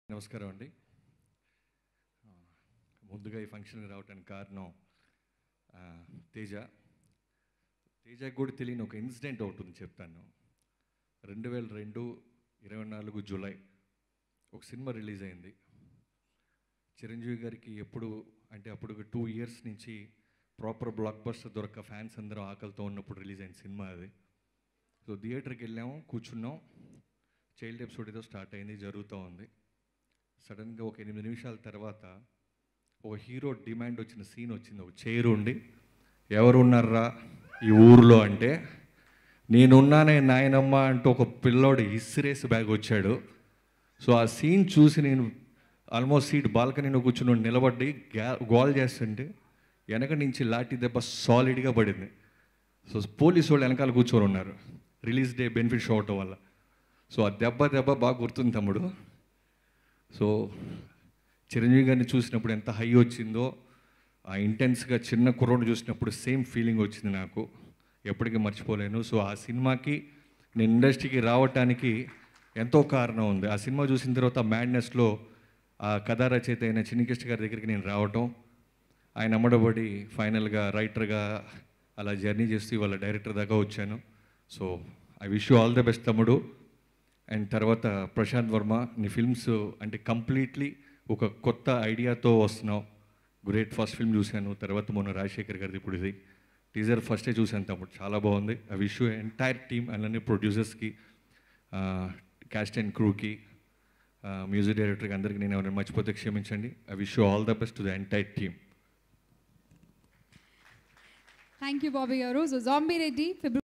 నమస్కారం అండి ఆ, ముందుగా ఈ ఫంక్షన్కి రావడానికి కారణం ఆ, తేజ తేజకు కూడా తెలియని ఒక ఇన్సిడెంట్ ఒకటి ఉంది చెప్తాను రెండు వేల రెండు ఇరవై నాలుగు జూలై ఒక సినిమా రిలీజ్ అయింది చిరంజీవి గారికి ఎప్పుడు అంటే అప్పుడు టూ ఇయర్స్ నుంచి ప్రాపర్ బ్లాక్ బస్టర్ దొరక్క ఫ్యాన్స్ అందరూ ఆకలితో ఉన్నప్పుడు రిలీజ్ అయిన సినిమా అది సో థియేటర్కి వెళ్ళాము కూర్చున్నాం చైల్డ్ ఎపిసోడ్ ఏదో స్టార్ట్ అయింది జరుగుతూ ఉంది సడన్గా ఒక ఎనిమిది నిమిషాల తర్వాత ఒక హీరో డిమాండ్ వచ్చిన సీన్ వచ్చింది ఒక చైర్ ఉండి ఎవరు ఉన్నారా ఈ ఊరిలో అంటే నేనున్నానే నాయనమ్మ అంటూ ఒక పిల్లోడు ఇసిరేసి బ్యాగ్ వచ్చాడు సో ఆ సీన్ చూసి నేను ఆల్మోస్ట్ సీట్ బాల్కనీలో కూర్చుని నిలబడి గా గోల్ చేస్తుంటే వెనక నుంచి లాఠీ దెబ్బ సాలిడ్గా పడింది సో పోలీసు వాళ్ళు వెనకాల కూర్చొని ఉన్నారు రిలీజ్ డే బెనిఫిట్ షో అవటం వల్ల సో ఆ దెబ్బ దెబ్బ బాగా గుర్తుంది తమ్ముడు సో చిరంజీవి గారిని చూసినప్పుడు ఎంత హై వచ్చిందో ఆ ఇంటెన్స్గా చిన్న కుర్రోడు చూసినప్పుడు సేమ్ ఫీలింగ్ వచ్చింది నాకు ఎప్పటికీ మర్చిపోలేను సో ఆ సినిమాకి నేను ఇండస్ట్రీకి రావటానికి ఎంతో కారణం ఉంది ఆ సినిమా చూసిన తర్వాత మ్యాడ్నెస్లో ఆ కథా రచయిత అయిన చిన్నికృష్ణ గారి దగ్గరికి నేను రావటం ఆయన అమ్మడబడి ఫైనల్గా రైటర్గా అలా జర్నీ చేస్తూ ఇవాళ డైరెక్టర్ దాకా వచ్చాను so I wish you all the best తమ్ముడు అండ్ తర్వాత ప్రశాంత్ వర్మ నీ ఫిల్మ్స్ అంటే కంప్లీట్లీ ఒక కొత్త ఐడియాతో వస్తున్నావు గ్రేట్ ఫస్ట్ ఫిల్మ్ చూశాను తర్వాత మొన్న రాజశేఖర్ గారిది ఇప్పుడు ఇది టీజర్ ఫస్టే చూశాను తమ్ముడు చాలా బాగుంది I wish you entire team అలానే ప్రొడ్యూసర్స్కి క్యాస్ట్ అండ్ క్రూకి మ్యూజిక్ డైరెక్టర్కి అందరికీ నేను ఎవరైనా మర్చిపోతే క్షమించండి I wish you all the best to the entire team thank you Bobby garu so zombie Reddy February